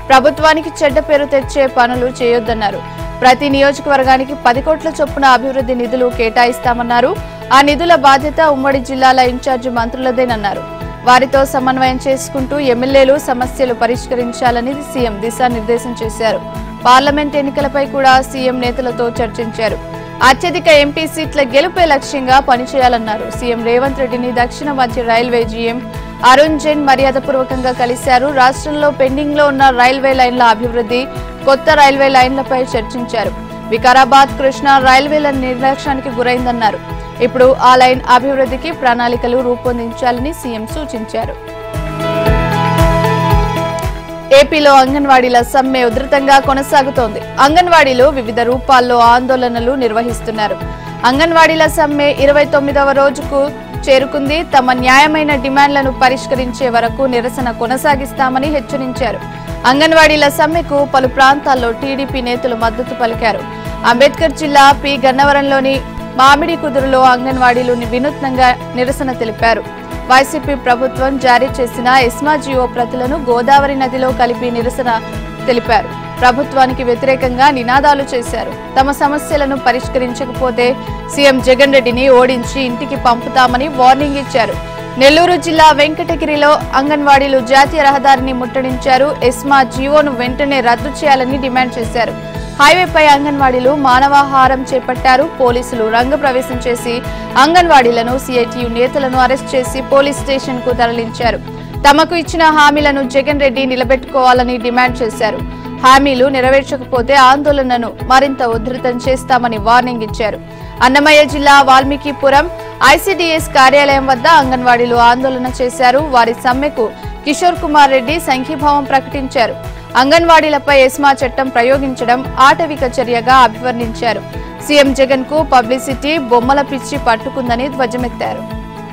ప్రభుత్వానికి చెడ్డ పేరు తెచ్చే పనులు చేయొద్దన్నారు ప్రతి నియోజకవర్గానికి పది కోట్ల చొప్పున అభివృద్ధి నిధులు కేటాయిస్తామన్నారు ఆ నిధుల బాధ్యత ఉమ్మడి జిల్లాల ఇన్ఛార్జి మంత్రులదేనన్నారు వారితో సమన్వయం చేసుకుంటూ ఎమ్మెల్యేలు సమస్యలు పరిష్కరించాలని సీఎం దిశానిర్దేశం చేశారు పార్లమెంట్ ఎన్నికలపై కూడా సీఎం నేతలతో చర్చించారు అత్యధిక ఎంపీ సీట్ల గెలుపే లక్ష్యంగా పనిచేయాలన్నారు సీఎం రేవంత్ రెడ్డిని దక్షిణ మధ్య రైల్వే జీఎం అరుణ్ జైన్ మర్యాదపూర్వకంగా కలిశారు రాష్ట్రంలో పెండింగ్ లో ఉన్న రైల్వే లైన్ల అభివృద్ధి కొత్త రైల్వే లైన్లపై చర్చించారు వికారాబాద్ కృష్ణా రైల్వేల నిర్లక్ష్యానికి గురైందన్నారు ఇప్పుడు ఆ లైన్ అభివృద్ధికి ప్రణాళికలు రూపొందించాలని సీఎం సూచించారు ఏపీలో అంగన్వాడీల సమ్మె ఉధృతంగా కొనసాగుతోంది అంగన్వాడీలు వివిధ రూపాల్లో ఆందోళనలు నిర్వహిస్తున్నారు అంగన్వాడీల సమ్మె ఇరవై తొమ్మిదవ రోజుకు చేరుకుంది తమ న్యాయమైన డిమాండ్లను పరిష్కరించే వరకు నిరసన కొనసాగిస్తామని హెచ్చరించారు అంగన్వాడీల సమ్మెకు పలు ప్రాంతాల్లో టీడీపీ నేతలు మద్దతు పలికారు అంబేద్కర్ జిల్లా పి గన్నవరంలోని మామిడి కుదురులో అంగన్వాడీలు వినూత్నంగా నిరసన తెలిపారు వైసీపీ ప్రభుత్వం జారీ చేసిన ఎస్మా జియో ప్రతులను గోదావరి నదిలో కలిపి నిరసన తెలిపారు ప్రభుత్వానికి వ్యతిరేకంగా నినాదాలు చేశారు తమ సమస్యలను పరిష్కరించకపోతే సీఎం జగన్ రెడ్డిని ఓడించి ఇంటికి పంపుతామని వార్నింగ్ ఇచ్చారు నెల్లూరు జిల్లా వెంకటగిరిలో అంగన్వాడీలు జాతీయ రహదారిని ముట్టడించారు ఎస్మా జియోను వెంటనే రద్దు చేయాలని డిమాండ్ చేశారు హైవేపై అంగన్వాడీలు మానవాహారం చేపట్టారు పోలీసులు రంగప్రవేశం చేసి అంగన్వాడీలను సిఐటియు నేతలను అరెస్ట్ చేసి పోలీస్ స్టేషన్ కు తరలించారు తమకు ఇచ్చిన హామీలను జగన్ రెడ్డి నిలబెట్టుకోవాలని డిమాండ్ చేశారు హామీలు నెరవేర్చకపోతే ఆందోళనను మరింత ఉధృతం చేస్తామని వార్నింగ్ ఇచ్చారు అన్నమయ్య జిల్లా వాల్మీకిపురం ఐసీడీఎస్ కార్యాలయం వద్ద అంగన్వాడీలు ఆందోళన చేశారు వారి సమ్మెకు కిషోర్ కుమార్ రెడ్డి సంఘీభావం ప్రకటించారు అంగన్వాడీలపై ఎస్మా చట్టం ప్రయోగించడం ఆటవిక చర్యగా అభివర్ణించారు సీఎం జగన్ కు పబ్లిసిటీ బొమ్మల పిచ్చి పట్టుకుందని ధ్వజమెత్తారు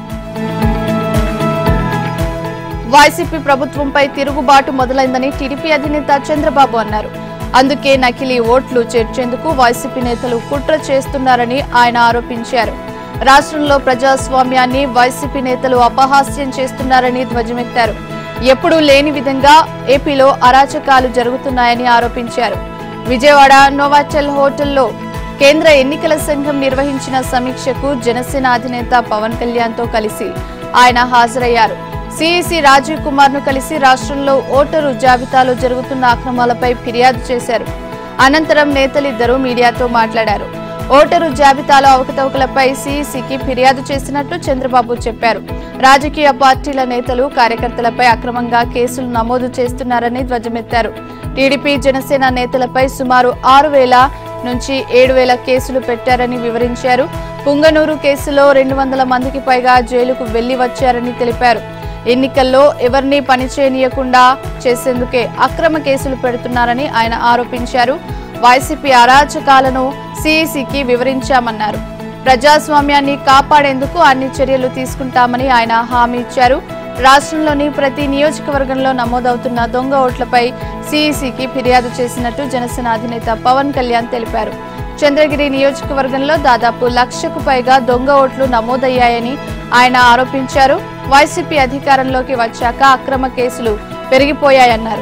వైసీపీ ప్రభుత్వంపై తిరుగుబాటు మొదలైందని టీడీపీ అధినేత చంద్రబాబు అన్నారు అందుకే నకిలీ ఓట్లు చేర్చేందుకు వైసీపీ నేతలు కుట్ర చేస్తున్నారని ఆయన ఆరోపించారు రాష్ట్రంలో ప్రజాస్వామ్యాన్ని వైసీపీ నేతలు అపహాస్యం చేస్తున్నారని ధ్వజమెత్తారు ఎప్పుడూ లేని విధంగా ఏపీలో అరాచకాలు జరుగుతున్నాయని ఆరోపించారు విజయవాడ నోవాచెల్ హోటల్లో కేంద్ర ఎన్నికల సంఘం నిర్వహించిన సమీక్షకు జనసేన అధినేత పవన్ కళ్యాణ్ తో కలిసి ఆయన హాజరయ్యారు సిఈసి రాజీవ్ కుమార్ ను కలిసి రాష్ట్రంలో ఓటరు జాబితాలో జరుగుతున్న అక్రమాలపై ఫిర్యాదు చేశారు అనంతరం నేతలిద్దరూ మీడియాతో మాట్లాడారు ఓటరు జాబితాలో అవకతవకలపై సిఈసికి ఫిర్యాదు చేసినట్టు చంద్రబాబు చెప్పారు రాజకీయ పార్టీల నేతలు కార్యకర్తలపై అక్రమంగా కేసులు నమోదు చేస్తున్నారని ధ్వజమెత్తారు టీడీపీ జనసేన నేతలపై సుమారు ఆరు వేల నుంచి ఏడు వేల కేసులు పెట్టారని వివరించారు పుంగనూరు కేసులో రెండు వందల మందికి పైగా జైలుకు వెళ్లి వచ్చారని తెలిపారు ఎన్నికల్లో ఎవరిని పనిచేయనీయకుండా చేసేందుకే అక్రమ కేసులు పెడుతున్నారని ఆయన ఆరోపించారు వైసీపీ అరాచకాలను సిఈసికి వివరించామన్నారు ప్రజాస్వామ్యాన్ని కాపాడేందుకు అన్ని చర్యలు తీసుకుంటామని ఆయన హామీ ఇచ్చారు రాష్ట్రంలోని ప్రతి నియోజకవర్గంలో నమోదవుతున్న దొంగ ఓట్లపై సిఈసికి ఫిర్యాదు చేసినట్టు జనసేన అధినేత పవన్ కళ్యాణ్ తెలిపారు చంద్రగిరి నియోజకవర్గంలో దాదాపు లక్షకు పైగా దొంగ ఓట్లు నమోదయ్యాయని ఆయన ఆరోపించారు వైసీపీ అధికారంలోకి వచ్చాక అక్రమ కేసులు పెరిగిపోయాయన్నారు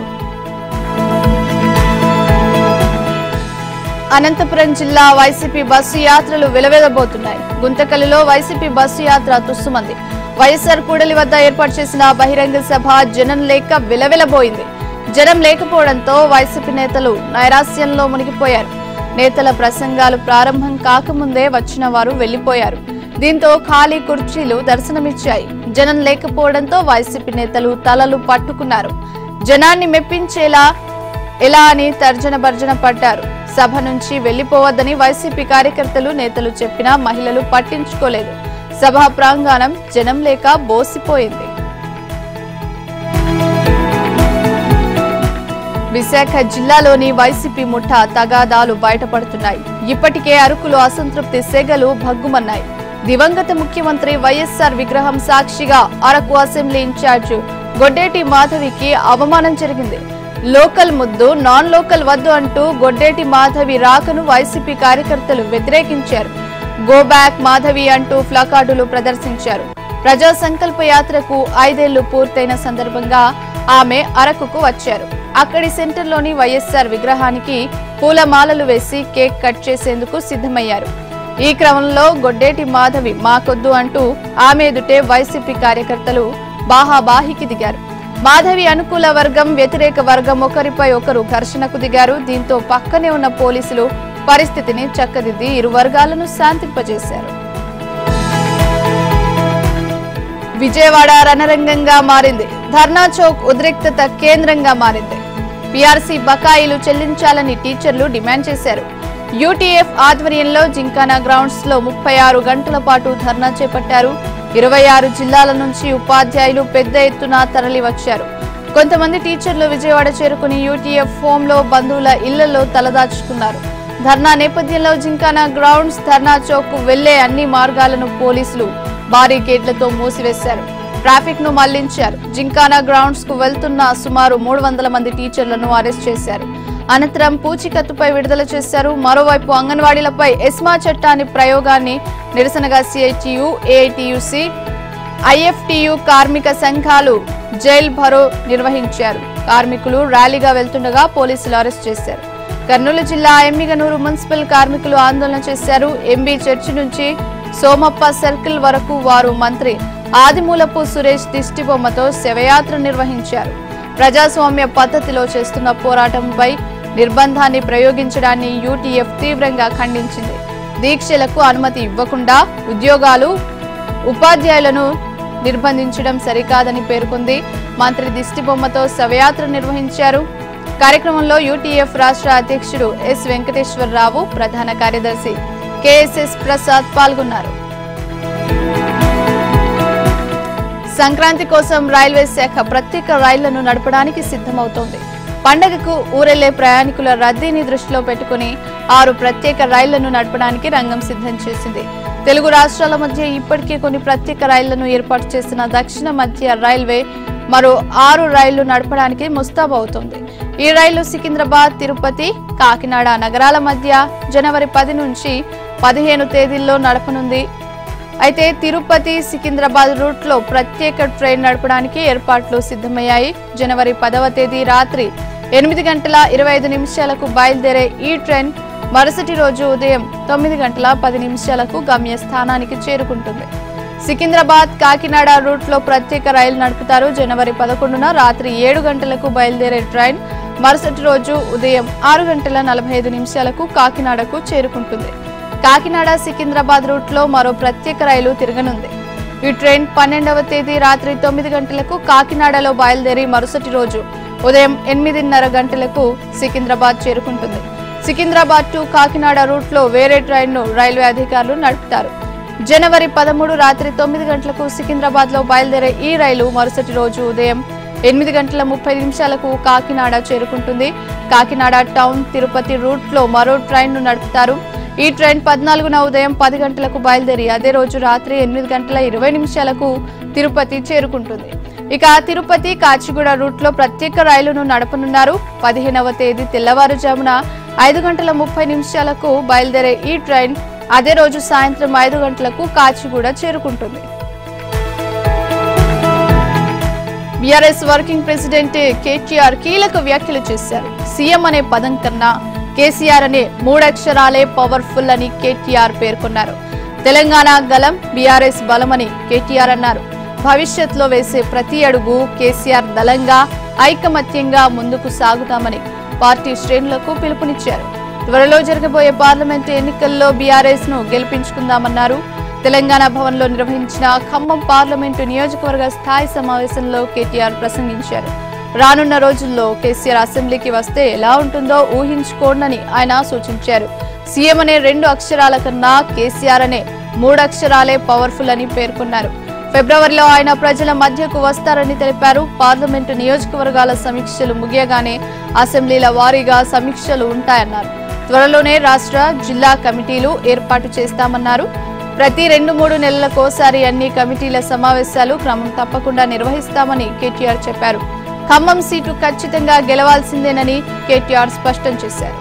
అనంతపురం జిల్లా వైసీపీ బస్సు యాత్రలు వెలవెలబోతున్నాయి గుంతకల్లులో వైసీపీ బస్సు యాత్ర తుస్సుమంది వైఎస్ఆర్ కూడలి వద్ద ఏర్పాటు చేసిన బహిరంగ సభ జనం లేక విలవిలబోయింది జనం లేకపోవడంతో వైసీపీ నేతలు నైరాస్యంలో మునిగిపోయారు నేతల ప్రసంగాలు ప్రారంభం కాకముందే వచ్చిన వారు వెళ్లిపోయారు దీంతో ఖాళీ కుర్చీలు దర్శనమిచ్చాయి జనం లేకపోవడంతో వైసీపీ నేతలు తలలు పట్టుకున్నారు జనాన్ని మెప్పించేలా ఎలా అని తర్జన భర్జన పడ్డారు సభ నుంచి వెళ్లిపోవద్దని వైసీపీ కార్యకర్తలు నేతలు చెప్పినా మహిళలు పట్టించుకోలేదు సభా ప్రాంగణం జనం లేక బోసిపోయింది విశాఖ జిల్లాలోని వైసీపీ ముఠా తగాదాలు బయటపడుతున్నాయి ఇప్పటికే అరకులో అసంతృప్తి సెగలు భగ్గుమన్నాయి దివంగత ముఖ్యమంత్రి వైఎస్ఆర్ విగ్రహం సాక్షిగా అరకు అసెంబ్లీ ఇన్ఛార్జ్ గొడ్డేటి మాధవికి అవమానం జరిగింది లోకల్ ముద్దు నాన్ లోకల్ వద్దు అంటూ గొడ్డేటి మాధవి రాకను వైసీపీ కార్యకర్తలు వ్యతిరేకించారు గో బ్యాక్ మాధవి అంటూ ప్లకార్డులు ప్రదర్శించారు ప్రజా సంకల్ప యాత్రకు ఐదేళ్లు పూర్తయిన సందర్భంగా ఆమె అరకుకు వచ్చారు అక్కడి సెంటర్లోని వైఎస్ఆర్ విగ్రహానికి పూలమాలలు వేసి కేక్ కట్ చేసేందుకు సిద్ధమయ్యారు ఈ క్రమంలో గొడ్డేటి మాధవి మాకొద్దు అంటూ ఆమె ఎదుటే వైసీపీ కార్యకర్తలు బాహాబాహికి దిగారు మాధవి అనుకూల వర్గం వ్యతిరేక వర్గం ఒకరిపై ఒకరు ఘర్షణకు దిగారు దీంతో పక్కనే ఉన్న పోలీసులు పరిస్థితిని చక్కదిద్ది ఇరు వర్గాలను శాంతింపజేశారు విజయవాడ రణరంగంగా మారింది ధర్నా చౌక్ ఉద్రిక్తత కేంద్రంగా మారింది పీఆర్సీ బకాయిలు చెల్లించాలని టీచర్లు డిమాండ్ చేశారు యూటీఎఫ్ ఆధ్వర్యంలో జింకానా గ్రౌండ్స్ లో ముప్పై ఆరు గంటల పాటు ధర్నా చేపట్టారు ఇరవై ఆరు జిల్లాల నుంచి ఉపాధ్యాయులు పెద్ద ఎత్తున తరలి వచ్చారు కొంతమంది టీచర్లు విజయవాడ చేరుకుని యూటీఎఫ్ హోమ్ లో బంధువుల ఇళ్లలో తలదాచుకున్నారు ధర్నా నేపథ్యంలో జింకానా గ్రౌండ్స్ ధర్నా చౌక్ వెళ్లే అన్ని మార్గాలను పోలీసులు భారీ గేట్లతో మూసివేశారు ట్రాఫిక్ ను మళ్లించారు జింకానా గ్రౌండ్స్ కు వెళ్తున్న సుమారు మూడు వందల మంది టీచర్లను అరెస్ట్ చేశారు అనంతరం పూచికత్తుపై విడుదల చేశారు మరోవైపు అంగన్వాడీలపై ఎస్మా చట్టాన్ని ప్రయోగాన్ని నిరసనగా సిఐటియు ఏఐటియుసి ఐఎఫ్టియు కార్మిక సంఘాలు జైల్ భరో నిర్వహించారు కార్మికులు ర్యాలీగా వెళ్తుండగా పోలీసులు అరెస్ట్ చేశారు కర్నూలు జిల్లా ఎమ్మిగనూరు మున్సిపల్ కార్మికులు ఆందోళన చేశారు ఎంబీ చర్చి నుంచి సోమప్ప సర్కిల్ వరకు వారు మంత్రి ఆదిమూలపు సురేష్ దిష్టిబొమ్మతో శవయాత్ర నిర్వహించారు ప్రజాస్వామ్య పద్ధతిలో చేస్తున్న పోరాటంపై నిర్బంధాన్ని ప్రయోగించడాన్ని యూటీఎఫ్ తీవ్రంగా ఖండించింది దీక్షలకు అనుమతి ఇవ్వకుండా ఉద్యోగాలు ఉపాధ్యాయులను నిర్బంధించడం సరికాదని పేర్కొంది మంత్రి దిష్టిబొమ్మతో శవయాత్ర నిర్వహించారు కార్యక్రమంలో యూటీఎఫ్ రాష్ట్ర అధ్యక్షుడు ఎస్ వెంకటేశ్వరరావు ప్రధాన కార్యదర్శి కెఎస్ఎస్ ప్రసాద్ పాల్గొన్నారు సంక్రాంతి కోసం రైల్వే శాఖ ప్రత్యేక రైళ్లను నడపడానికి సిద్ధమవుతోంది పండగకు ఊరెళ్లే ప్రయాణికుల రద్దీని దృష్టిలో పెట్టుకుని ఆరు ప్రత్యేక రైళ్లను నడపడానికి రంగం సిద్ధం చేసింది తెలుగు రాష్ట్రాల మధ్య ఇప్పటికే కొన్ని ప్రత్యేక రైళ్లను ఏర్పాటు చేసిన దక్షిణ మధ్య రైల్వే మరో ఆరు రైళ్లు నడపడానికి ముస్తాబవుతోంది ఈ రైళ్లు సికింద్రాబాద్ తిరుపతి కాకినాడ నగరాల మధ్య జనవరి పది నుంచి పదిహేను తేదీల్లో నడపనుంది అయితే తిరుపతి సికింద్రాబాద్ రూట్ లో ప్రత్యేక ట్రైన్ నడపడానికి ఏర్పాట్లు సిద్ధమయ్యాయి జనవరి పదవ తేదీ రాత్రి ఎనిమిది గంటల ఇరవై ఐదు నిమిషాలకు బయలుదేరే ఈ ట్రైన్ మరుసటి రోజు ఉదయం తొమ్మిది గంటల పది నిమిషాలకు గమ్యస్థానానికి చేరుకుంటుంది సికింద్రాబాద్ కాకినాడ రూట్ లో ప్రత్యేక రైలు నడుపుతారు జనవరి పదకొండున రాత్రి ఏడు గంటలకు బయలుదేరే ట్రైన్ మరుసటి రోజు ఉదయం ఆరు గంటల నలభై ఐదు నిమిషాలకు కాకినాడకు చేరుకుంటుంది కాకినాడ సికింద్రాబాద్ రూట్ లో మరో ప్రత్యేక రైలు తిరగనుంది ఈ ట్రైన్ పన్నెండవ తేదీ రాత్రి తొమ్మిది గంటలకు కాకినాడలో బయలుదేరి మరుసటి రోజు ఉదయం ఎనిమిదిన్నర గంటలకు సికింద్రాబాద్ చేరుకుంటుంది సికింద్రాబాద్ టు కాకినాడ రూట్ లో వేరే ట్రైన్ ను రైల్వే అధికారులు నడుపుతారు జనవరి పదమూడు రాత్రి తొమ్మిది గంటలకు సికింద్రాబాద్ లో బయలుదేరే ఈ రైలు మరుసటి రోజు ఉదయం ఎనిమిది గంటల ముప్పై నిమిషాలకు కాకినాడ చేరుకుంటుంది కాకినాడ టౌన్ తిరుపతి రూట్ లో మరో ట్రైన్ ను నడుపుతారు ఈ ట్రైన్ పద్నాలుగున ఉదయం పది గంటలకు బయలుదేరి అదే రోజు రాత్రి ఎనిమిది గంటల ఇరవై నిమిషాలకు తిరుపతి చేరుకుంటుంది ఇక తిరుపతి కాచిగూడ రూట్ లో ప్రత్యేక రైలును నడపనున్నారు పదిహేనవ తేదీ తెల్లవారుజామున ఐదు గంటల ముప్పై నిమిషాలకు బయలుదేరే ఈ ట్రైన్ అదే రోజు సాయంత్రం ఐదు గంటలకు కాచిగూడ చేరుకుంటుంది బీఆర్ఎస్ వర్కింగ్ ప్రెసిడెంట్ కేటీఆర్ కీలక వ్యాఖ్యలు చేశారు సీఎం అనే పదం కన్నా కేసీఆర్ అనే మూడక్షరాలే పవర్ఫుల్ అని కేటీఆర్ పేర్కొన్నారు తెలంగాణ గలం బీఆర్ఎస్ బలమని కేటీఆర్ అన్నారు భవిష్యత్తులో వేసే ప్రతి అడుగు కేసీఆర్ దళంగా ఐకమత్యంగా ముందుకు సాగుతామని పార్టీ శ్రేణులకు పిలుపునిచ్చారు త్వరలో జరగబోయే పార్లమెంటు ఎన్నికల్లో బీఆర్ఎస్ ను గెలిపించుకుందామన్నారు తెలంగాణ భవన్లో నిర్వహించిన ఖమ్మం పార్లమెంటు నియోజకవర్గ స్థాయి సమావేశంలో కేటీఆర్ ప్రసంగించారు రానున్న రోజుల్లో కేసీఆర్ అసెంబ్లీకి వస్తే ఎలా ఉంటుందో ఊహించుకోండని ఆయన సూచించారు సీఎం అనే రెండు అక్షరాల కన్నా కేసీఆర్ అనే మూడు అక్షరాలే పవర్ఫుల్ అని పేర్కొన్నారు ఫిబ్రవరిలో ఆయన ప్రజల మధ్యకు వస్తారని తెలిపారు పార్లమెంటు నియోజకవర్గాల సమీక్షలు ముగియగానే అసెంబ్లీల వారీగా సమీక్షలు ఉంటాయన్నారు త్వరలోనే రాష్ట్ర జిల్లా కమిటీలు ఏర్పాటు చేస్తామన్నారు ప్రతి రెండు మూడు నెలలకోసారి అన్ని కమిటీల సమావేశాలు క్రమం తప్పకుండా నిర్వహిస్తామని కేటీఆర్ చెప్పారు ఖమ్మం సీటు ఖచ్చితంగా గెలవాల్సిందేనని కేటీఆర్ స్పష్టం చేశారు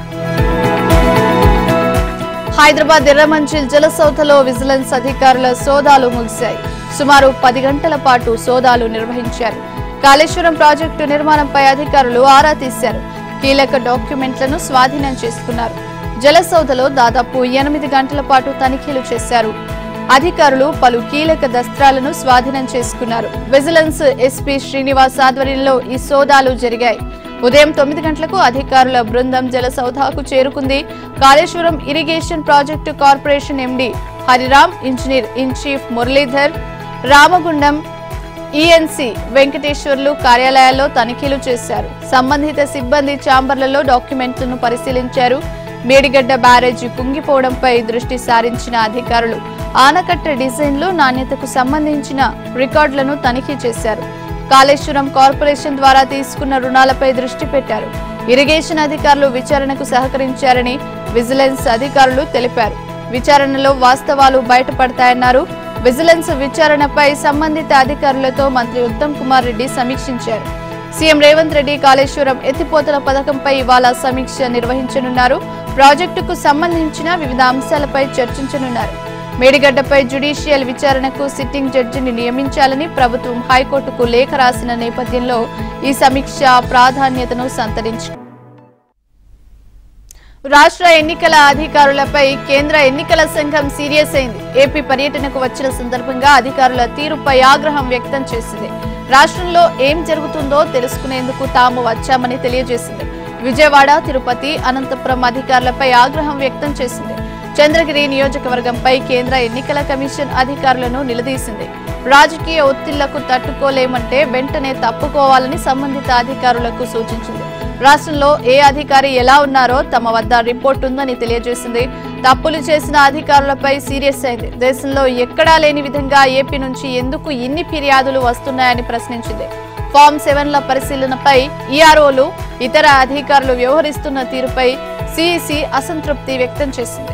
హైదరాబాద్ ఎర్రమంచిల్ జలసౌధలో విజిలెన్స్ అధికారుల సోదాలు ముగిశాయి సుమారు పది గంటల పాటు సోదాలు నిర్వహించారు కాళేశ్వరం ప్రాజెక్టు నిర్మాణంపై అధికారులు ఆరా తీశారు కీలక డాక్యుమెంట్లను స్వాధీనం చేసుకున్నారు జలసౌధలో దాదాపు ఎనిమిది గంటల పాటు తనిఖీలు చేశారు అధికారులు పలు కీలక దస్త్రాలను స్వాధీనం చేసుకున్నారు విజిలెన్స్ ఎస్పీ శ్రీనివాస్ ఆధ్వర్యంలో ఈ సోదాలు జరిగాయి ఉదయం తొమ్మిది గంటలకు అధికారుల బృందం జలసౌధకు చేరుకుంది Kaleshwaram irrigation project corporation MD Hariram engineer in chief Muralidhar Ramagundam ENC Venkateswarlu కార్యాలయాల్లో తనిఖీలు చేశారు సంబంధిత సిబ్బంది ఛాంబర్లలో డాక్యుమెంట్లను పరిశీలించారు మేడిగడ్డ బ్యారేజీ కుంగిపోవడంపై దృష్టి సారించిన అధికారులు ఆనకట్ట డిజైన్లు నాణ్యతకు సంబంధించిన రికార్డులను తనిఖీ చేశారు కాళేశ్వరం కార్పొరేషన్ ద్వారా తీసుకున్న రుణాలపై దృష్టి పెట్టారు ఇరిగేషన్ అధికారులు విచారణకు సహకరించారని విజిలెన్స్ అధికారులు తెలిపారు విచారణలో వాస్తవాలు బయటపడతాయన్నారు విజిలెన్స్ విచారణపై సంబంధిత అధికారులతో మంత్రి ఉత్తమ్ కుమార్ రెడ్డి సమీక్షించారు సీఎం రేవంత్ రెడ్డి కాళేశ్వరం ఎత్తిపోతల పథకంపై ఇవాళ సమీక్ష నిర్వహించనున్నారు ప్రాజెక్టుకు సంబంధించిన వివిధ అంశాలపై చర్చించనున్నారు మేడిగడ్డపై జ్యుడిషియల్ విచారణకు సిట్టింగ్ జడ్జిని నియమించాలని ప్రభుత్వం హైకోర్టుకు లేఖ రాసిన నేపథ్యంలో ఈ సమీక్ష ప్రాధాన్యతను సంతరించింది రాష్ట్ర ఎన్నికల అధికారులపై కేంద్ర ఎన్నికల సంఘం సీరియస్ అయింది ఏపీ పర్యటనకు వచ్చిన సందర్భంగా అధికారుల తీరుపై ఆగ్రహం వ్యక్తం చేసింది రాష్ట్రంలో ఏం జరుగుతుందో తెలుసుకునేందుకు తాము వచ్చామని తెలియజేసింది విజయవాడ తిరుపతి అనంతపురం అధికారులపై ఆగ్రహం వ్యక్తం చేసింది చంద్రగిరి నియోజకవర్గంపై కేంద్ర ఎన్నికల కమిషన్ అధికారులను నిలదీసింది రాజకీయ ఒత్తిళ్లకు తట్టుకోలేమంటే వెంటనే తప్పుకోవాలని సంబంధిత అధికారులకు సూచించింది రాష్ట్రంలో ఏ అధికారి ఎలా ఉన్నారో తమ వద్ద రిపోర్ట్ ఉందని తెలియజేసింది తప్పులు చేసిన అధికారులపై సీరియస్ అయింది దేశంలో ఎక్కడా లేని విధంగా ఏపీ నుంచి ఎందుకు ఇన్ని ఫిర్యాదులు వస్తున్నాయని ప్రశ్నించింది ఫామ్ సెవెన్ల పరిశీలనపై ఈఆర్ఓలు ఇతర అధికారులు వ్యవహరిస్తున్న తీరుపై సిఇసి అసంతృప్తి వ్యక్తం చేసింది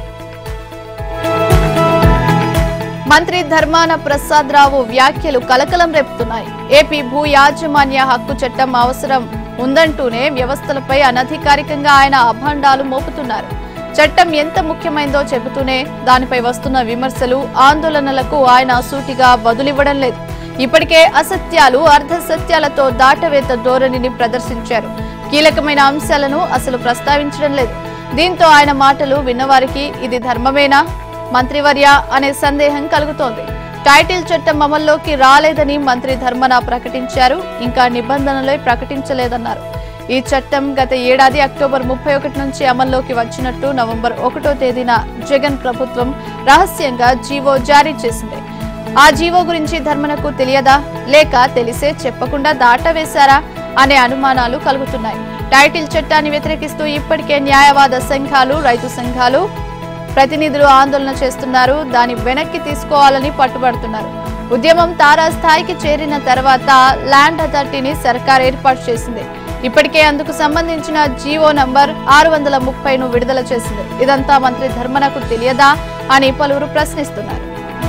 మంత్రి ధర్మాన ప్రసాద్ రావు వ్యాఖ్యలు కలకలం రేపుతున్నాయి ఏపీ భూ యాజమాన్య హక్కు చట్టం అవసరం ఉందంటూనే వ్యవస్థలపై అనధికారికంగా ఆయన అభాండాలు మోపుతున్నారు చట్టం ఎంత ముఖ్యమైందో చెబుతూనే దానిపై వస్తున్న విమర్శలు ఆందోళనలకు ఆయన సూటిగా వదులివ్వడం లేదు ఇప్పటికే అసత్యాలు అర్ధ సత్యాలతో దాటవేత ధోరణిని ప్రదర్శించారు కీలకమైన అంశాలను అసలు ప్రస్తావించడం లేదు దీంతో ఆయన మాటలు విన్నవారికి ఇది ధర్మమేనా మంత్రివర్య అనే సందేహం కలుగుతోంది టైటిల్ చట్టం అమల్లోకి రాలేదని మంత్రి ధర్మన ప్రకటించారు ఇంకా నిబంధనలే ప్రకటించలేదన్నారు ఈ చట్టం గత ఏడాది అక్టోబర్ ముప్పై ఒకటి నుంచి అమల్లోకి వచ్చినట్టు నవంబర్ ఒకటో తేదీన జగన్ ప్రభుత్వం రహస్యంగా జీవో జారీ చేసింది ఆ జీవో గురించి ధర్మనకు తెలియదా లేక తెలిసే చెప్పకుండా దాటవేశారా అనే అనుమానాలు కలుగుతున్నాయి టైటిల్ చట్టాన్ని వ్యతిరేకిస్తూ ఇప్పటికే న్యాయవాద సంఘాలు రైతు సంఘాలు ప్రతినిధులు ఆందోళన చేస్తున్నారు దాన్ని వెనక్కి తీసుకోవాలని పట్టుబడుతున్నారు ఉద్యమం తారా స్థాయికి చేరిన తర్వాత ల్యాండ్ అథారిటీని సర్కార్ ఏర్పాటు చేసింది ఇప్పటికే అందుకు సంబంధించిన జీవో నంబర్ ఆరు వందల ముప్పైను విడుదల చేసింది ఇదంతా మంత్రి ధర్మనకు తెలియదా అని పలువురు ప్రశ్నిస్తున్నారు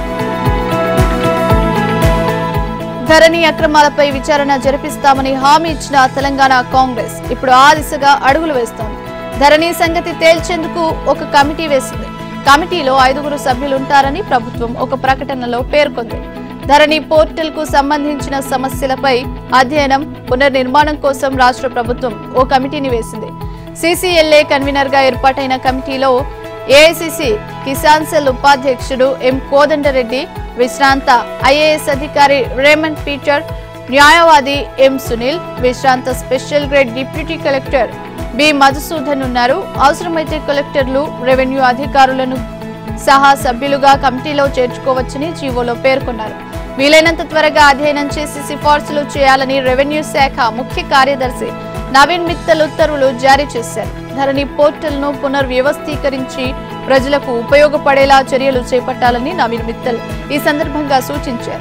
ధరణి అక్రమాలపై విచారణ జరిపిస్తామని హామీ ఇచ్చిన తెలంగాణ కాంగ్రెస్ ఇప్పుడు ఆ దిశగా అడుగులు వేస్తోంది ధరణి సంగతి తేల్చేందుకు ఒక కమిటీ వేసింది కమిటీలో ఐదుగురు సభ్యులుంటారని ప్రభుత్వం ఒక ప్రకటనలో పేర్కొంది ధరణి పోర్టల్ కు సంబంధించిన సమస్యలపై అధ్యయనం పునర్నిర్మాణం కోసం రాష్ట్ర ప్రభుత్వం ఓ కమిటీని వేసింది సీసీఎల్ఏ కన్వీనర్ గా ఏర్పాటైన కమిటీలో ఏఐసిసి కిసాన్ సెల్ ఉపాధ్యక్షుడు ఎం కోదండరెడ్డి విశ్రాంత ఐఏఎస్ అధికారి రేమండ్ పీటర్ న్యాయవాది ఎం సునీల్ విశ్రాంత special grade deputy collector B Madhusudan ఉన్నారు అవసరమైతే కలెక్టర్లు రెవెన్యూ అధికారులను సహా సభ్యులుగా కమిటీలో చేర్చుకోవచ్చని జీవోలో పేర్కొన్నారు వీలైనంత త్వరగా అధ్యయనం చేసి సిఫార్సులు చేయాలని రెవెన్యూ శాఖ ముఖ్య కార్యదర్శి నవీన్ మిత్తల్ ఉత్తర్వులు జారీ చేశారు ధరణి పోర్టల్ ను పునర్వ్యవస్థీకరించి ప్రజలకు ఉపయోగపడేలా చర్యలు చేపట్టాలని నవీన్ మిత్తల్ ఈ సందర్భంగా సూచించారు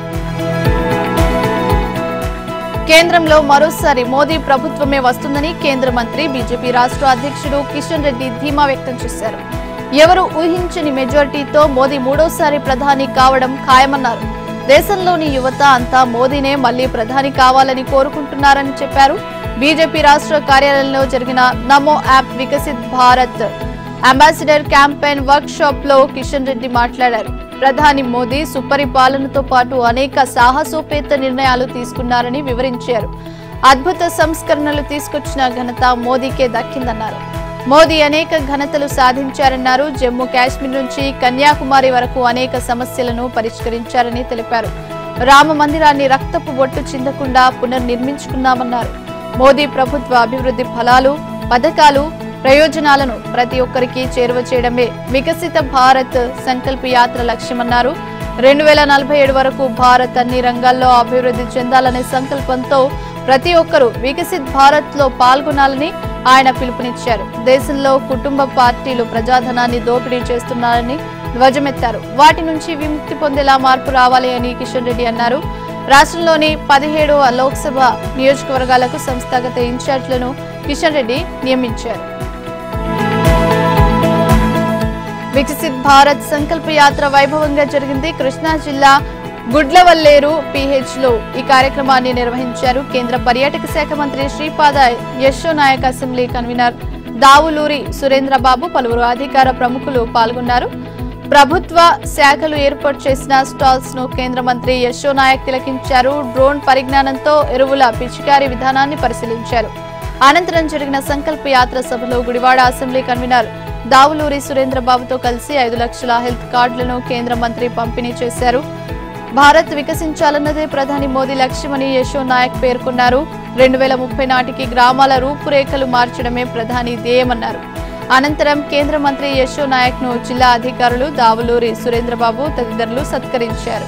కేంద్రంలో మరోసారి మోదీ ప్రభుత్వమే వస్తుందని కేంద్ర మంత్రి బీజేపీ రాష్ట్ర అధ్యక్షుడు కిషన్ రెడ్డి ధీమా వ్యక్తం చేశారు ఎవరు ఊహించని మెజారిటీతో మోదీ మూడోసారి ప్రధాని కావడం ఖాయమన్నారు దేశంలోని యువత అంతా మోదీనే మళ్లీ ప్రధాని కావాలని కోరుకుంటున్నారని చెప్పారు బీజేపీ రాష్ట్ర కార్యాలయంలో జరిగిన Namo app Viksit Bharat ambassador campaign workshop లో కిషన్ రెడ్డి మాట్లాడారు ప్రధాని మోదీ సుపరిపాలనతో పాటు అనేక సాహసోపేత నిర్ణయాలు తీసుకున్నారని వివరించారు అద్భుత సంస్కరణలు తీసుకొచ్చిన ఘనత మోదీకే దక్కిందన్నారు మోదీ అనేక ఘనతలు సాధించారన్నారు జమ్మూ కాశ్మీర్ నుంచి కన్యాకుమారి వరకు అనేక సమస్యలను పరిష్కరించారని తెలిపారు రామ మందిరాన్ని రక్తపు బొట్టు చిందకుండా పునర్నిర్మించుకున్నామన్నారు మోదీ ప్రభుత్వ అభివృద్ధి ఫలాలు పథకాలు ప్రయోజనాలను ప్రతి ఒక్కరికి చేరువ చేయడమే వికసిత భారత్ సంకల్ప యాత్ర లక్ష్యమన్నారు రెండు వేల నలభై ఏడు వరకు భారత్ అన్ని రంగాల్లో అభివృద్ధి చెందాలనే సంకల్పంతో ప్రతి ఒక్కరూ వికసిత్ భారత్ లో పాల్గొనాలని ఆయన పిలుపునిచ్చారు దేశంలో కుటుంబ పార్టీలు ప్రజాధనాన్ని దోపిడీ చేస్తున్నారని ధ్వజమెత్తారు వాటి నుంచి విముక్తి పొందేలా మార్పు రావాలి అని కిషన్ రెడ్డి అన్నారు రాష్ట్రంలోని పదిహేడు లోక్సభ నియోజకవర్గాలకు సంస్థాగత ఇన్ఛార్జ్లను కిషన్ రెడ్డి నియమించారు వికసిత్ భారత్ సంకల్ప యాత్ర వైభవంగా జరిగింది కృష్ణా జిల్లా గుడ్లవల్లేరు పిహెచ్ లో ఈ కార్యక్రమాన్ని నిర్వహించారు కేంద్ర పర్యాటక శాఖ మంత్రి శ్రీపాద యశో నాయక్ అసెంబ్లీ కన్వీనర్ దావులూరి సురేంద్రబాబు పలువురు అధికార ప్రముఖులు పాల్గొన్నారు ప్రభుత్వ శాఖలు ఏర్పాటు చేసిన స్టాల్స్ ను కేంద్ర మంత్రి యశో నాయక్ తిలకించారు డ్రోన్ పరిజ్ఞానంతో ఎరువుల పిచికారీ విధానాన్ని పరిశీలించారు అనంతరం జరిగిన సంకల్ప యాత్ర సభలో గుడివాడ అసెంబ్లీ కన్వీనర్ దావులూరి సురేంద్రబాబుతో కలిసి ఐదు లక్షల హెల్త్ కార్డులను కేంద్ర మంత్రి పంపిణీ చేశారు భారత్ వికసించాలన్నదే ప్రధాని మోదీ లక్ష్యమని యశో నాయక్ పేర్కొన్నారు రెండు వేల ముప్పై నాటికి గ్రామాల రూపురేఖలు మార్చడమే ప్రధాని ధ్యేయమన్నారు అనంతరం కేంద్ర మంత్రి యశో నాయక్ ను జిల్లా అధికారులు దావులూరి సురేంద్రబాబు తదితరులు సత్కరించారు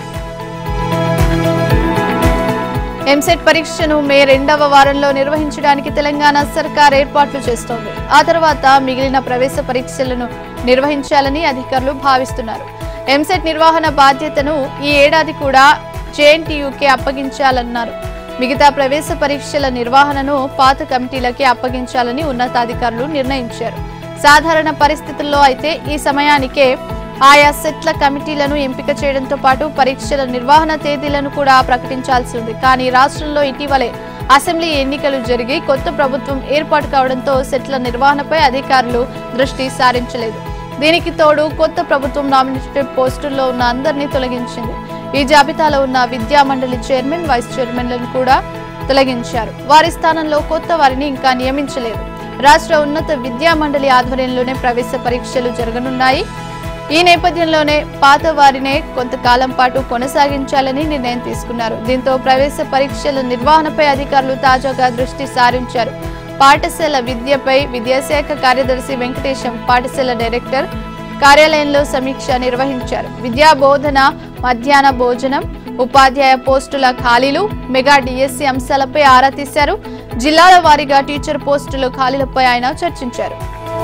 ఎంసెట్ పరీక్షను మే రెండవ వారంలో నిర్వహించడానికి తెలంగాణ సర్కార్ ఏర్పాట్లు చేస్తోంది ఆ తర్వాత మిగిలిన ప్రవేశ పరీక్షలను నిర్వహించాలని అధికారులు భావిస్తున్నారు ఎంసెట్ నిర్వహణ బాధ్యతను ఈ ఏడాది కూడా జేఎన్టీయూకే అప్పగించాలన్నారు మిగతా ప్రవేశ పరీక్షల నిర్వహణను పాత కమిటీలకే అప్పగించాలని ఉన్నతాధికారులు నిర్ణయించారు సాధారణ పరిస్థితుల్లో అయితే ఈ సమయానికే ఆయా సెట్ల కమిటీలను ఎంపిక చేయడంతో పాటు పరీక్షల నిర్వహణ తేదీలను కూడా ప్రకటించాల్సి ఉంది కానీ రాష్ట్రంలో ఇటీవలే అసెంబ్లీ ఎన్నికలు జరిగి కొత్త ప్రభుత్వం ఏర్పాటు కావడంతో సెట్ల నిర్వహణపై అధికారులు దృష్టి సారించలేదు దీనికి తోడు కొత్త ప్రభుత్వం నామినేటెడ్ పోస్టుల్లో ఉన్న అందరినీ తొలగించింది ఈ జాబితాలో ఉన్న విద్యా మండలి చైర్మన్ వైస్ చైర్మన్లను కూడా తొలగించారు వారి స్థానంలో కొత్త వారిని ఇంకా నియమించలేదు రాష్ట్ర ఉన్నత విద్యా మండలి ఆధ్వర్యంలోనే ప్రవేశ పరీక్షలు జరగనున్నాయి ఈ నేపథ్యంలోనే పాత వారినే కొంతకాలం పాటు కొనసాగించాలని నిర్ణయం తీసుకున్నారు దీంతో ప్రవేశ పరీక్షల నిర్వహణపై అధికారులు తాజాగా దృష్టి సారించారు పాఠశాల విద్యపై విద్యాశాఖ కార్యదర్శి వెంకటేశం పాఠశాల డైరెక్టర్ కార్యాలయంలో సమీక్ష నిర్వహించారు విద్యా బోధన మధ్యాహ్న భోజనం ఉపాధ్యాయ పోస్టుల ఖాళీలు మెగా డిఎస్సి అంశాలపై ఆరా తీశారు జిల్లాల వారీగా టీచర్ పోస్టుల ఖాళీలపై ఆయన చర్చించారు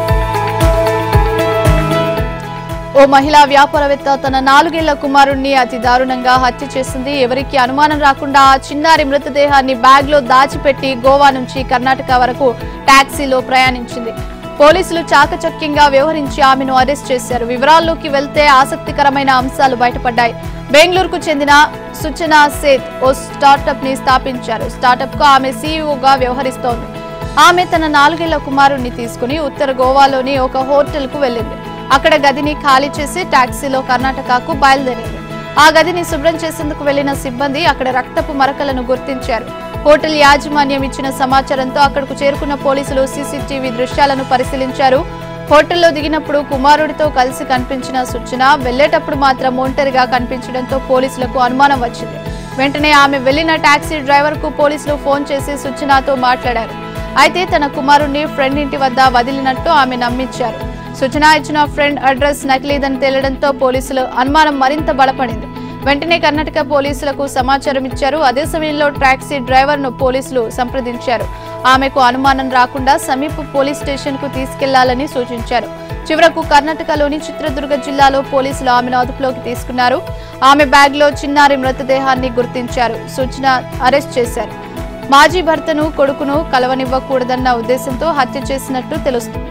ఓ మహిళా వ్యాపారవేత్త తన నాలుగేళ్ల కుమారుణ్ణి అతి దారుణంగా హత్య చేసింది ఎవరికి అనుమానం రాకుండా ఆ చిన్నారి మృతదేహాన్ని బ్యాగ్ లో దాచిపెట్టి గోవా నుంచి కర్ణాటక వరకు టాక్సీలో ప్రయాణించింది పోలీసులు చాకచక్యంగా వ్యవహరించి ఆమెను అరెస్ట్ చేశారు వివరాల్లోకి వెళ్తే ఆసక్తికరమైన అంశాలు బయటపడ్డాయి బెంగళూరుకు చెందిన సుచనా సేత్ ఓ స్టార్టప్ ని స్థాపించారు స్టార్టప్ కు ఆమె సీఈఓగా వ్యవహరిస్తోంది ఆమె తన నాలుగేళ్ల కుమారుణ్ణి తీసుకుని ఉత్తర గోవాలోని ఒక హోటల్ కు వెళ్ళింది అక్కడ గదిని ఖాళీ చేసి టాక్సీలో కర్ణాటకకు బయలుదేరింది ఆ గదిని శుభ్రం చేసేందుకు వెళ్లిన సిబ్బంది అక్కడ రక్తపు మరకలను గుర్తించారు హోటల్ యాజమాన్యం ఇచ్చిన సమాచారంతో అక్కడకు చేరుకున్న పోలీసులు సీసీటీవీ దృశ్యాలను పరిశీలించారు హోటల్లో దిగినప్పుడు కుమారుడితో కలిసి కనిపించిన సూచన వెళ్లేటప్పుడు మాత్రం ఒంటరిగా కనిపించడంతో పోలీసులకు అనుమానం వచ్చింది వెంటనే ఆమె వెళ్లిన టాక్సీ డ్రైవర్ కు పోలీసులు ఫోన్ చేసి సూచనతో మాట్లాడారు అయితే తన కుమారుణ్ణి ఫ్రెండ్ ఇంటి వద్ద వదిలినట్టు ఆమె నమ్మించారు సూచన ఇచ్చిన ఫ్రెండ్ అడ్రస్ నకిలీదని తేలడంతో పోలీసులు అనుమానం మరింత బలపడింది వెంటనే కర్ణాటక పోలీసులకు సమాచారం ఇచ్చారు అదే సమయంలో టాక్సీ డ్రైవర్ ను పోలీసులు సంప్రదించారు ఆమెకు అనుమానం రాకుండా సమీప పోలీస్ స్టేషన్ కు తీసుకెళ్లాలని సూచించారు చివరకు కర్ణాటకలోని చిత్రదుర్గ జిల్లాలో పోలీసులు ఆమెను అదుపులోకి తీసుకున్నారు ఆమె బ్యాగ్ లో చిన్నారి మృతదేహాన్ని గుర్తించారు సూచన అరెస్ట్ చేశారు మాజీ భర్తను కొడుకును కలవనివ్వకూడదన్న ఉద్దేశంతో హత్య చేసినట్టు తెలుస్తుంది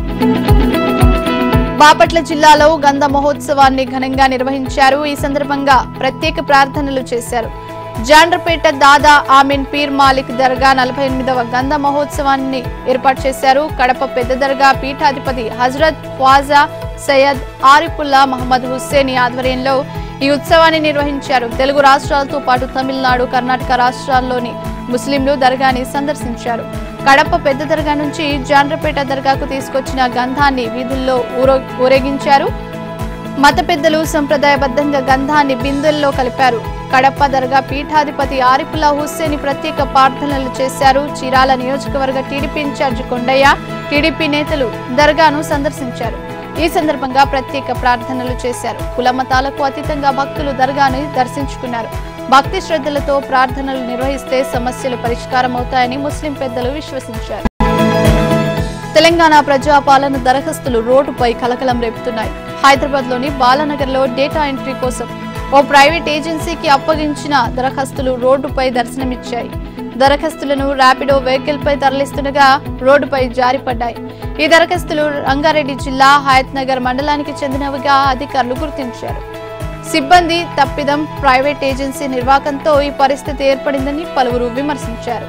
బాపట్ల జిల్లాలో గంధ మహోత్సవాన్ని ఘనంగా నిర్వహించారు ఈ సందర్భంగా ప్రత్యేక ప్రార్థనలు చేశారు జాండ్రపేట దాదా ఆమీన్ పీర్ మాలిక్ దర్గా నలభై ఎనిమిదవ గంధ మహోత్సవాన్ని ఏర్పాటు చేశారు కడప పెద్ద దర్గా పీఠాధిపతి హజరత్ ఖ్వాజా సయ్యద్ ఆరిఫుల్లా మహమ్మద్ హుస్సేని ఆధ్వర్యంలో ఈ ఉత్సవాన్ని నిర్వహించారు తెలుగు రాష్ట్రాలతో పాటు తమిళనాడు కర్ణాటక రాష్ట్రాల్లోని ముస్లింలు దర్గాని సందర్శించారు కడప పెద్ద దర్గా నుంచి జాండ్రపేట దర్గాకు తీసుకొచ్చిన గంధాన్ని వీధుల్లో ఊరో ఊరేగించారు మత పెద్దలు సంప్రదాయబద్ధంగా గంధాన్ని బిందెల్లో కలిపారు కడప దర్గా పీఠాధిపతి ఆరిఫుల్లా హుస్సేని ప్రత్యేక ప్రార్థనలు చేశారు చీరాల నియోజకవర్గ టీడీపీ ఇన్ఛార్జి కొండయ్య టీడీపీ నేతలు దర్గాను సందర్శించారు ఈ సందర్భంగా ప్రత్యేక ప్రార్థనలు చేశారు కుల మతాలకు అతీతంగా భక్తులు దర్గాను దర్శించుకున్నారు భక్తి శ్రద్ధలతో ప్రార్థనలు నిర్వహిస్తే సమస్యలు పరిష్కారం అవుతాయని ముస్లిం పెద్దలు విశ్వసించారు తెలంగాణ ప్రజాపాలన దరఖాస్తులు రోడ్డుపై కలకలం రేపుతున్నాయి హైదరాబాద్ లోని బాలానగర్ డేటా ఎంట్రీ కోసం ఓ ప్రైవేట్ ఏజెన్సీకి అప్పగించిన దరఖాస్తులు రోడ్డుపై దర్శనమిచ్చాయి దరఖాస్తులను ర్యాపిడో వెహికల్ పై తరలిస్తుండగా రోడ్డుపై జారిపడ్డాయి ఈ దరఖాస్తులు రంగారెడ్డి జిల్లా హయత్ నగర్ మండలానికి చెందినవిగా అధికారులు గుర్తించారు సిబ్బంది తప్పిదం ప్రైవేట్ ఏజెన్సీ నిర్వాకంతో ఈ పరిస్థితి ఏర్పడిందని పలువురు విమర్శించారు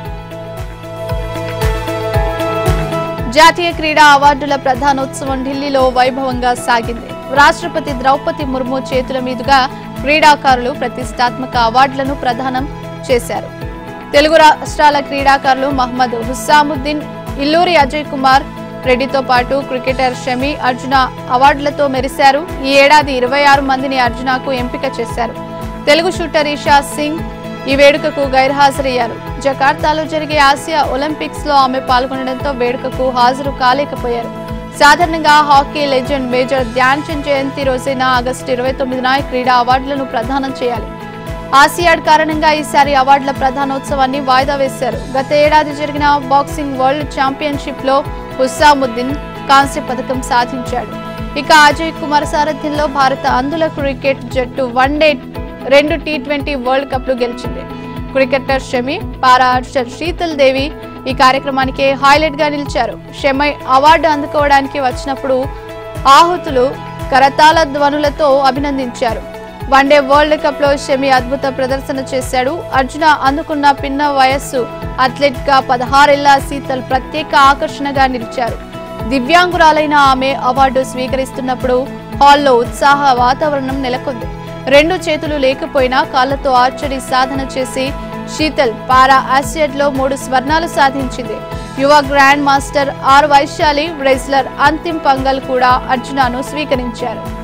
జాతీయ క్రీడా అవార్డుల ప్రధానోత్సవం ఢిల్లీలో వైభవంగా సాగింది రాష్ట్రపతి ద్రౌపది ముర్ము చేతుల మీదుగా క్రీడాకారులు ప్రతిష్టాత్మక అవార్డులను ప్రదానం చేశారు తెలుగు రాష్ట్రాల క్రీడాకారులు మహమ్మద్ హుస్సాముద్దీన్ ఇల్లూరి అజయ్ కుమార్ రెడ్డితో పాటు క్రికెటర్ షమి అర్జున అవార్డులతో మెరిశారు ఈ ఏడాది ఇరవై ఆరు మందిని అర్జునకు ఎంపిక చేశారు తెలుగు షూటర్ ఇషా సింగ్ ఈ వేడుకకు గైర్హాజరయ్యారు జకార్తాలో జరిగే ఆసియా ఒలింపిక్స్ లో ఆమె పాల్గొనడంతో వేడుకకు హాజరు కాలేకపోయారు సాధారణంగా hockey legend major Dhyan Chand జయంతి రోజైన ఆగస్టు ఇరవై తొమ్మిదిన ఈ క్రీడా అవార్డులను ప్రదానం చేయాలి ఆసియాడ్ కారణంగా ఈసారి అవార్డుల ప్రధానోత్సవాన్ని వాయిదా వేశారు గత ఏడాది జరిగిన బాక్సింగ్ వరల్డ్ ఛాంపియన్షిప్ లో హుస్సాముద్దీన్ కాంస్య పథకం సాధించాడు ఇక అజయ్ కుమార్ సారథ్యంలో భారత అందుల క్రికెట్ జట్టు వన్డే రెండు టీ ట్వంటీ వరల్డ్ కప్లు గెలిచింది cricketer Shami para archer Sheetal Devi ఈ కార్యక్రమానికి హైలైట్ గా నిలిచారు షమై అవార్డు అందుకోవడానికి వచ్చినప్పుడు ఆహుతులు కరతాళ ధ్వనులతో అభినందించారు వన్డే వరల్డ్ కప్ లో షమి అద్భుత ప్రదర్శన చేశాడు అర్జున అందుకున్న పిన్న వయస్సు అథ్లెట్ గా పదహారేళ్ల శీతల్ ప్రత్యేక ఆకర్షణగా నిలిచారు దివ్యాంగురాలైన ఆమె అవార్డు స్వీకరిస్తున్నప్పుడు హాల్లో ఉత్సాహ వాతావరణం నెలకొంది రెండు చేతులు లేకపోయినా కాళ్లతో ఆర్చరీ సాధన చేసి శీతల్ పారా ఆసియడ్ లో మూడు స్వర్ణాలు సాధించింది యువ grand master R Vaishali wrestler Antim Panghal కూడా అర్జునాను స్వీకరించారు